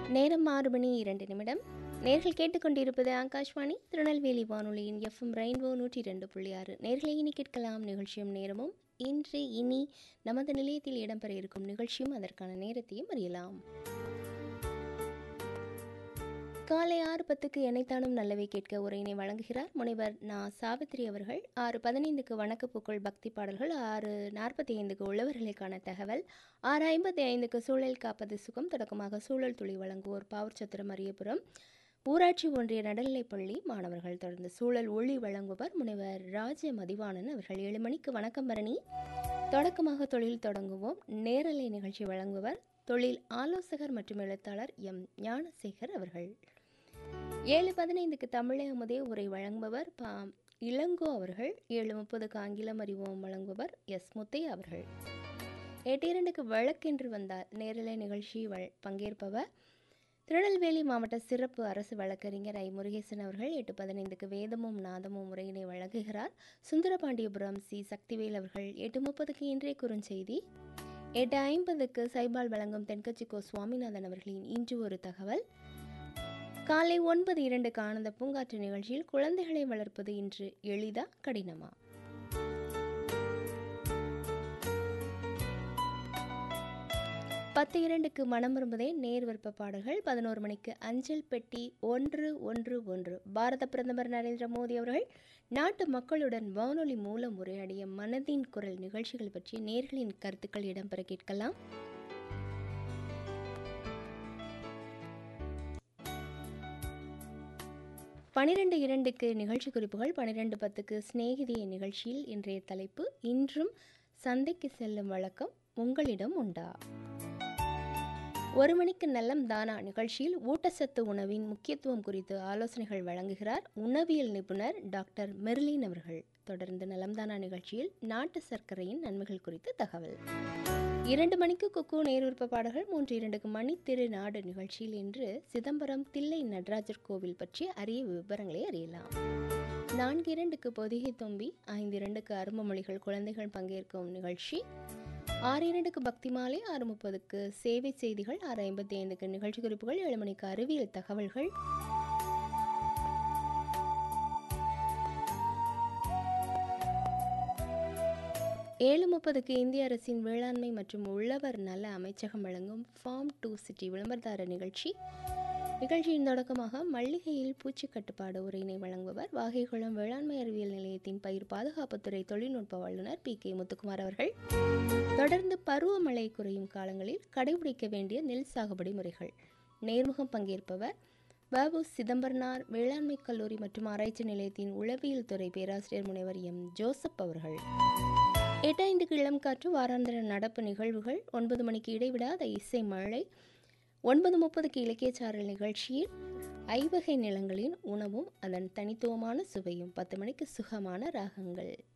நேரம் ஆறு மணி இரண்டு நிமிடம் நேர்கள் கேட்டுக்கொண்டிருப்பது ஆகாஷ்வாணி திருநெல்வேலி வானொலியின் எஃப்எம் ரெயின்போ நூற்றி ரெண்டு புள்ளி ஆறு நேர்களை இனி கேட்கலாம் நிகழ்ச்சியும் நேரமும் இன்று இனி நமது நிலையத்தில் இடம்பெற இருக்கும் நிகழ்ச்சியும் அதற்கான நேரத்தையும் அறியலாம் காலை ஆறு பத்துக்கு எனைத்தானும் நல்லவை கேட்க உரையினை வழங்குகிறார் முனைவர் நா சாவித்ரி அவர்கள் ஆறு பதினைந்துக்கு வணக்கப்பூக்கள் பக்தி பாடல்கள் ஆறு நாற்பத்தி ஐந்துக்கு உழவர்களுக்கான தகவல் ஆறு ஐம்பத்தி ஐந்துக்கு சூழல் காப்பது சுகம் தொடக்கமாக சூழல் துளி வழங்குவோர் பாவூர் சத்திரம் அரியபுரம் ஊராட்சி ஒன்றிய நடுநிலைப்பள்ளி மாணவர்கள் தொடர்ந்து சூழல் ஒளி வழங்குவர் முனைவர் ராஜ மதிவாணன் அவர்கள் ஏழு மணிக்கு வணக்கம் பரணி தொடக்கமாக தொழில் தொடங்குவோம் நேரலை நிகழ்ச்சி வழங்குவர் தொழில் ஆலோசகர் மற்றும் எழுத்தாளர் எம் ஞானசேகர் அவர்கள் ஏழு பதினைந்துக்கு தமிழே அமுதே உரை வழங்குபவர் பா இளங்கோ அவர்கள் ஏழு முப்பதுக்கு ஆங்கிலம் அறிவோம் வழங்குபவர் எஸ் முத்தையா அவர்கள் எட்டு இரண்டுக்கு வழக்கென்று வந்தார் நேரலை நிகழ்ச்சி வ பங்கேற்பவர் திருநெல்வேலி மாவட்ட சிறப்பு அரசு வழக்கறிஞர் ஐ முருகேசன் அவர்கள் எட்டு பதினைந்துக்கு வேதமும் நாதமும் உரையினை வழங்குகிறார் சுந்தரபாண்டியபுரம் சி சக்திவேல் அவர்கள் எட்டு முப்பதுக்கு இன்றைய குறுஞ்செய்தி எட்டு ஐம்பதுக்கு சைபால் வழங்கும் தென்கட்சி கோ சுவாமிநாதன் அவர்களின் இன்று ஒரு தகவல் காலை ஒன்பது இரண்டுக்கு ஆனந்த பூங்காற்று நிகழ்ச்சியில் குழந்தைகளை வளர்ப்பது இன்று எளிதா கடினமா பத்து இரண்டுக்கு மனம் விரும்புதே நேர் விருப்ப பாடல்கள் பதினோரு மணிக்கு அஞ்சல் பெட்டி ஒன்று ஒன்று ஒன்று பாரத பிரதமர் நரேந்திர மோடி அவர்கள் நாட்டு மக்களுடன் வானொலி மூலம் உரையாடிய மனதின் குரல் நிகழ்ச்சிகள் பற்றி நேர்களின் கருத்துக்கள் இடம்பெற கேட்கலாம் பனிரெண்டு இரண்டுக்கு நிகழ்ச்சி குறிப்புகள் பனிரெண்டு பத்துக்கு சிநேகிதிய நிகழ்ச்சியில் இன்றைய தலைப்பு இன்றும் சந்தைக்கு செல்லும் வழக்கம் உங்களிடம் உண்டா ஒரு மணிக்கு நல்லம் தானா நிகழ்ச்சியில் ஊட்டச்சத்து உணவின் முக்கியத்துவம் குறித்து ஆலோசனைகள் வழங்குகிறார் உணவியல் நிபுணர் டாக்டர் மெர்லின் அவர்கள் தொடர்ந்து நலம்தானா நிகழ்ச்சியில் நாட்டு சர்க்கரையின் நன்மைகள் குறித்து தகவல் இரண்டு மணிக்கு குக்கு நேருற்ப பாடல்கள் மூன்று இரண்டுக்கு மணி திரு நாடு நிகழ்ச்சியில் இன்று சிதம்பரம் தில்லை நடராஜர் கோவில் பற்றிய அரிய விவரங்களை அறியலாம் நான்கு இரண்டுக்கு பொதிகை தொம்பி ஐந்து இரண்டுக்கு அரும்பு மொழிகள் குழந்தைகள் பங்கேற்கும் நிகழ்ச்சி ஆறு இரண்டுக்கு பக்தி மாலை ஆறு முப்பதுக்கு சேவை செய்திகள் ஆறு ஐம்பத்தி ஐந்துக்கு நிகழ்ச்சி குறிப்புகள் ஏழு மணிக்கு அறிவியல் தகவல்கள் ஏழு முப்பதுக்கு இந்திய அரசின் வேளாண்மை மற்றும் உழவர் நல அமைச்சகம் வழங்கும் ஃபார்ம் டூ சிட்டி விளம்பரதார நிகழ்ச்சி நிகழ்ச்சியின் தொடக்கமாக மல்லிகையில் பூச்சி கட்டுப்பாடு உரையினை வழங்குபவர் வாகைக்குளம் வேளாண்மை அறிவியல் நிலையத்தின் பயிர் பாதுகாப்புத்துறை தொழில்நுட்ப வல்லுநர் பி கே முத்துக்குமார் அவர்கள் தொடர்ந்து பருவமழை குறையும் காலங்களில் கடைபிடிக்க வேண்டிய நெல் சாகுபடி முறைகள் நேர்முகம் பங்கேற்பவர் பாபு சிதம்பரனார் வேளாண்மை கல்லூரி மற்றும் ஆராய்ச்சி நிலையத்தின் உளவியல் துறை பேராசிரியர் முனைவர் எம் ஜோசப் அவர்கள் எட்டு ஐந்துக்கு இளம் காற்று வாராந்திர நடப்பு நிகழ்வுகள் ஒன்பது மணிக்கு இடைவிடாத இசை மழை ஒன்பது முப்பதுக்கு இலக்கியச்சாரல் நிகழ்ச்சியில் ஐவகை நிலங்களின் உணவும் அதன் தனித்துவமான சுவையும் பத்து மணிக்கு சுகமான ராகங்கள்